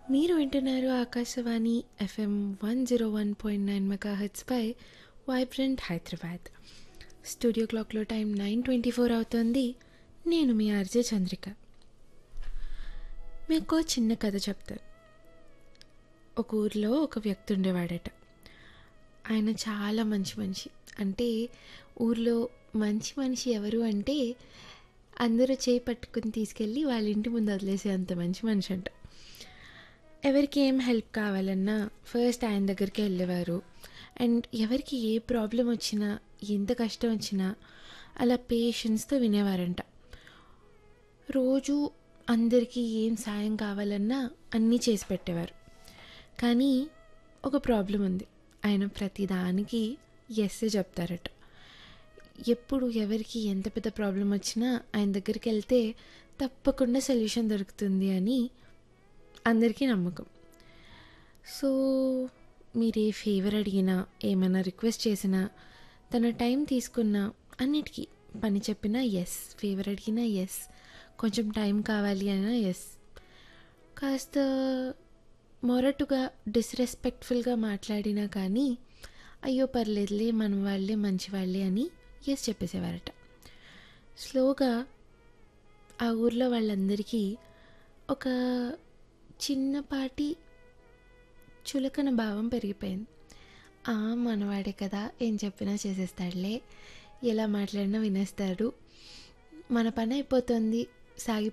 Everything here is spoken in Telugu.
మీరు వింటున్నారు Akashvani FM one zero one point nine mega హెచ్పై వైబ్రెంట్ హైదరాబాద్ స్టూడియో క్లాక్లో టైం నైన్ ట్వంటీ ఫోర్ అవుతుంది నేను మీ ఆర్జే చంద్రిక మీకు చిన్న కథ చెప్తాను ఒక ఊర్లో ఒక వ్యక్తి ఉండేవాడట ఆయన చాలా మంచి మనిషి అంటే ఊర్లో మంచి మనిషి ఎవరు అంటే అందరూ చేయి పట్టుకుని తీసుకెళ్ళి వాళ్ళ ఇంటి ముందు వదిలేసే అంత మంచి మనిషి అంట ఎవరికి ఏం హెల్ప్ కావాలన్నా ఫస్ట్ ఆయన దగ్గరికి వెళ్ళేవారు అండ్ ఎవరికి ఏ ప్రాబ్లం వచ్చినా ఎంత కష్టం వచ్చినా అలా పేషెన్స్తో వినేవారంట రోజు అందరికీ ఏం సాయం కావాలన్నా అన్నీ చేసి పెట్టేవారు కానీ ఒక ప్రాబ్లం ఉంది ఆయన ప్రతిదానికి ఎస్సే చెప్తారట ఎప్పుడు ఎవరికి ఎంత పెద్ద ప్రాబ్లం వచ్చినా ఆయన దగ్గరికి వెళ్తే తప్పకుండా సొల్యూషన్ దొరుకుతుంది అని అందరికీ నమ్మకం సో మీరు ఏ ఫేవర్ అడిగినా ఏమైనా రిక్వెస్ట్ చేసినా తన టైం తీసుకున్నా అన్నిటికీ పని చెప్పినా ఎస్ ఫేవర్ అడిగినా ఎస్ కొంచెం టైం కావాలి అయినా ఎస్ కాస్త మొరటుగా డిస్రెస్పెక్ట్ఫుల్గా మాట్లాడినా కానీ అయ్యో పర్లేదులే మన వాళ్ళే మంచి వాళ్ళే అని ఎస్ చెప్పేసేవారట స్లోగా ఆ ఊర్లో వాళ్ళందరికీ ఒక చిన్నపాటి చులకన భావం పెరిగిపోయింది ఆ మనవాడే కదా ఏం చెప్పినా చేసేస్తాడులే ఎలా మాట్లాడినా వినేస్తాడు మన పని అయిపోతుంది సాగి